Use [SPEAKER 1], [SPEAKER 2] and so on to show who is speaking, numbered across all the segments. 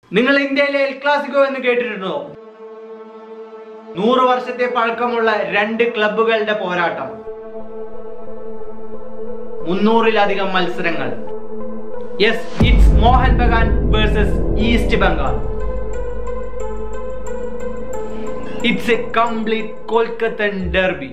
[SPEAKER 1] നിങ്ങൾ ഇന്ത്യയിലെ El Clasico എന്ന് കേട്ടിട്ടുണ്ടോ നൂറ് വർഷത്തെ പഴക്കമുള്ള രണ്ട് ക്ലബ്ബുകളുടെ പോരാട്ടം മുന്നൂറിലധികം മത്സരങ്ങൾ yes it's Mohun Bagan versus East Bengal it's a complete കൊൽക്കത്തൻ ഡെർബി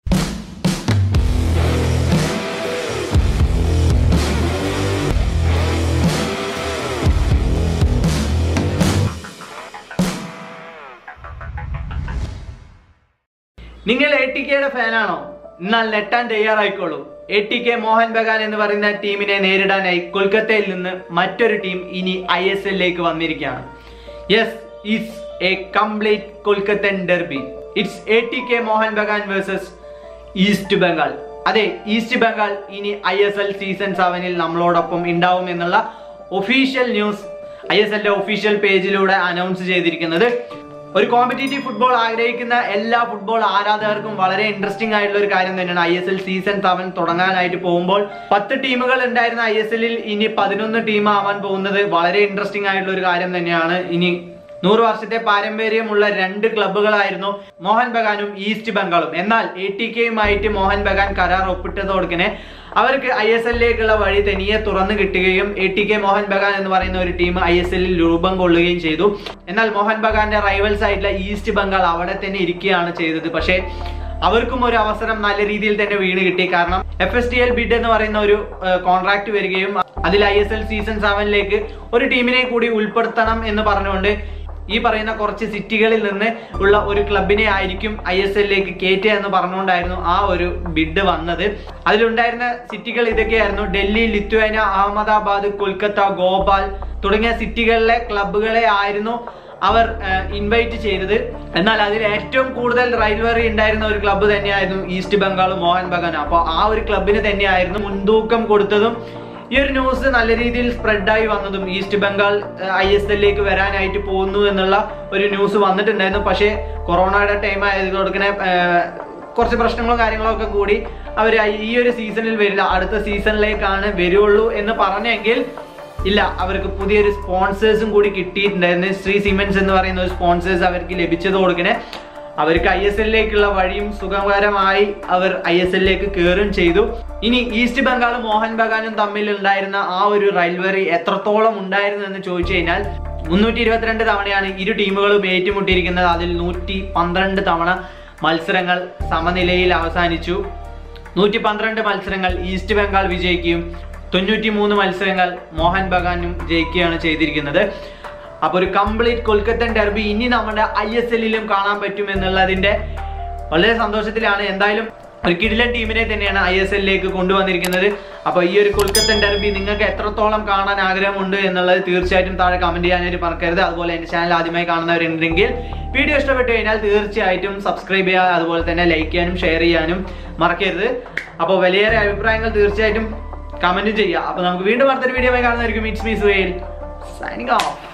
[SPEAKER 1] നിങ്ങൾ എ ടി കെയുടെ ഫാനാണോ എന്നാൽ നെട്ടാൻ തയ്യാറായിക്കോളൂ ATK Mohun Bagan എന്ന് പറയുന്ന ടീമിനെ നേരിടാനായി കൊൽക്കത്തയിൽ നിന്ന് മറ്റൊരു ടീം ഇനി ഐ എസ് എല്ലിലേക്ക് വന്നിരിക്കുകയാണ് യെസ് ഇറ്റ്സ് എ കംപ്ലീറ്റ് കൊൽക്കത്തൻ derby it's ATK Mohun Bagan versus East Bengal അതെ ഈസ്റ്റ് ബംഗാൾ ഇനി ഐ എസ് എൽ സീസൺ സെവനിൽ നമ്മളോടൊപ്പം ഉണ്ടാവും എന്നുള്ള ഒഫീഷ്യൽ ന്യൂസ് ഐ എസ് എല്ലിന്റെ ഒഫീഷ്യൽ പേജിലൂടെ അനൗൺസ് ചെയ്തിരിക്കുന്നത് ഒരു കോമ്പറ്റേറ്റീവ് ഫുട്ബോൾ ആഗ്രഹിക്കുന്ന എല്ലാ ഫുട്ബോൾ ആരാധകർക്കും വളരെ ഇൻട്രസ്റ്റിംഗ് ആയിട്ടുള്ള ഒരു കാര്യം തന്നെയാണ് ISL season seven തുടങ്ങാനായിട്ട് പോകുമ്പോൾ പത്ത് ടീമുകൾ ഉണ്ടായിരുന്ന ഐ എസ് എല്ലിൽ ഇനി പതിനൊന്ന് ടീം ആവാൻ പോകുന്നത് വളരെ ഇൻട്രസ്റ്റിംഗ് ആയിട്ടുള്ള ഒരു കാര്യം തന്നെയാണ് ഇനി നൂറ് വർഷത്തെ പാരമ്പര്യമുള്ള രണ്ട് ക്ലബ്ബുകളായിരുന്നു മോഹൻ ബഗാനും ഈസ്റ്റ് ബംഗാളും എന്നാൽ എ ടി കെയുമായിട്ട് മോഹൻ ബഗാൻ കരാർ ഒപ്പിട്ടതോടൊക്കെ അവർക്ക് ഐ എസ് എല്ലിലേക്കുള്ള വഴി തനിയെ തുറന്നു കിട്ടുകയും ATK Mohun Bagan എന്ന് പറയുന്ന ഒരു ടീം ഐ എസ് എല്ലിൽ രൂപം കൊള്ളുകയും ചെയ്തു എന്നാൽ മോഹൻ ബഗാന്റെ റൈവൽസ് ആയിട്ടുള്ള ഈസ്റ്റ് ബംഗാൾ അവിടെ തന്നെ ഇരിക്കുകയാണ് ചെയ്തത് പക്ഷേ അവർക്കും ഒരു അവസരം നല്ല രീതിയിൽ തന്നെ വീണ് കിട്ടി കാരണം F S D L bid എന്ന് പറയുന്ന ഒരു കോൺട്രാക്ട് വരികയും അതിൽ ഐ എസ് എൽ സീസൺ സെവനിലേക്ക് ഒരു ടീമിനെ കൂടി ഉൾപ്പെടുത്തണം എന്ന് പറഞ്ഞുകൊണ്ട് ഈ പറയുന്ന കുറച്ച് സിറ്റികളിൽ നിന്ന് ഉള്ള ഒരു ക്ലബിനെ ആയിരിക്കും ഐ എസ് എല്ലിലേക്ക് കയറ്റുക എന്ന് പറഞ്ഞുകൊണ്ടായിരുന്നു ആ ഒരു ബിഡ് വന്നത് അതിലുണ്ടായിരുന്ന സിറ്റികൾ ഇതൊക്കെയായിരുന്നു ഡൽഹി ലിത്വാന അഹമ്മദാബാദ് കൊൽക്കത്ത ഗോപാൽ തുടങ്ങിയ സിറ്റികളിലെ ക്ലബുകളെ ആയിരുന്നു അവർ ഇൻവൈറ്റ് ചെയ്തത് എന്നാൽ അതിൽ ഏറ്റവും കൂടുതൽ റൈവറി ഉണ്ടായിരുന്ന ഒരു ക്ലബ്ബ് തന്നെയായിരുന്നു ഈസ്റ്റ് ബംഗാൾ മോഹൻ ബഗാൻ അപ്പോൾ ആ ഒരു ക്ലബിന് തന്നെയായിരുന്നു മുൻതൂക്കം കൊടുത്തതും ഈ ഒരു ന്യൂസ് നല്ല രീതിയിൽ സ്പ്രെഡായി വന്നതും ഈസ്റ്റ് ബംഗാൾ ഐ എസ് എല്ലിലേക്ക് വരാനായിട്ട് പോകുന്നു എന്നുള്ള ഒരു ന്യൂസ് വന്നിട്ടുണ്ടായിരുന്നു പക്ഷേ കൊറോണയുടെ ടൈം ആയതുകൊടുക്കനെ കുറച്ച് പ്രശ്നങ്ങളും കാര്യങ്ങളും ഒക്കെ കൂടി അവർ ഈ ഒരു സീസണിൽ വരില്ല അടുത്ത സീസണിലേക്കാണ് വരുള്ളൂ എന്ന് പറഞ്ഞെങ്കിൽ ഇല്ല അവർക്ക് പുതിയൊരു സ്പോൺസേഴ്സും കൂടി കിട്ടിയിട്ടുണ്ടായിരുന്നു ശ്രീ സിമെന്റ്സ് എന്ന് പറയുന്ന ഒരു സ്പോൺസേഴ്സ് അവർക്ക് ലഭിച്ചത് കൊടുക്കണേ അവർക്ക് ഐ എസ് എല്ലിലേക്കുള്ള വഴിയും സുഖകരമായി അവർ ഐ എസ് എല്ലിലേക്ക് കയറും ചെയ്തു ഇനി ഈസ്റ്റ് ബംഗാളും മോഹൻ ബഗാനും തമ്മിൽ ഉണ്ടായിരുന്ന ആ ഒരു റൈൽവറി എത്രത്തോളം ഉണ്ടായിരുന്നു എന്ന് ചോദിച്ചു കഴിഞ്ഞാൽ മുന്നൂറ്റി ഇരുപത്തിരണ്ട് തവണയാണ് ഇരു ടീമുകളും ഏറ്റുമുട്ടിയിരിക്കുന്നത് അതിൽ നൂറ്റി പന്ത്രണ്ട് തവണ മത്സരങ്ങൾ സമനിലയിൽ അവസാനിച്ചു നൂറ്റി പന്ത്രണ്ട് മത്സരങ്ങൾ ഈസ്റ്റ് ബംഗാൾ വിജയിക്കുകയും തൊണ്ണൂറ്റി മൂന്ന് മത്സരങ്ങൾ മോഹൻ ബഗാനും ജയിക്കുകയാണ് ചെയ്തിരിക്കുന്നത് അപ്പോൾ ഒരു കംപ്ലീറ്റ് കൊൽക്കത്തൻ ഡെർബി ഇനി നമ്മുടെ ഐ എസ് എല്ലിലും കാണാൻ പറ്റും എന്നുള്ളതിന്റെ വളരെ സന്തോഷത്തിലാണ് എന്തായാലും ഒരു കിടിലൻ ടീമിനെ തന്നെയാണ് ഐ എസ് എല്ലിലേക്ക് കൊണ്ടുവന്നിരിക്കുന്നത് അപ്പോൾ ഈ ഒരു കൊൽക്കത്തൻ ഡെർബി നിങ്ങൾക്ക് എത്രത്തോളം കാണാൻ ആഗ്രഹമുണ്ട് എന്നുള്ളത് തീർച്ചയായിട്ടും താഴെ കമന്റ് ചെയ്യാനായിട്ട് മറക്കരുത് അതുപോലെ എൻ്റെ ചാനൽ ആദ്യമായി കാണുന്നവരുണ്ടെങ്കിൽ വീഡിയോ ഇഷ്ടപ്പെട്ടു കഴിഞ്ഞാൽ തീർച്ചയായിട്ടും സബ്സ്ക്രൈബ് ചെയ്യുക അതുപോലെ തന്നെ ലൈക്ക് ചെയ്യാനും ഷെയർ ചെയ്യാനും മറക്കരുത് അപ്പോൾ വലിയേറെ അഭിപ്രായങ്ങൾ തീർച്ചയായിട്ടും കമന്റ് ചെയ്യുക അപ്പോൾ നമുക്ക് വീണ്ടും അടുത്തൊരു വീഡിയോ കാണുന്നതായിരിക്കും ഇറ്റ്സ് മീസ് വെയിൽ സൈനിങ് ഓഫ്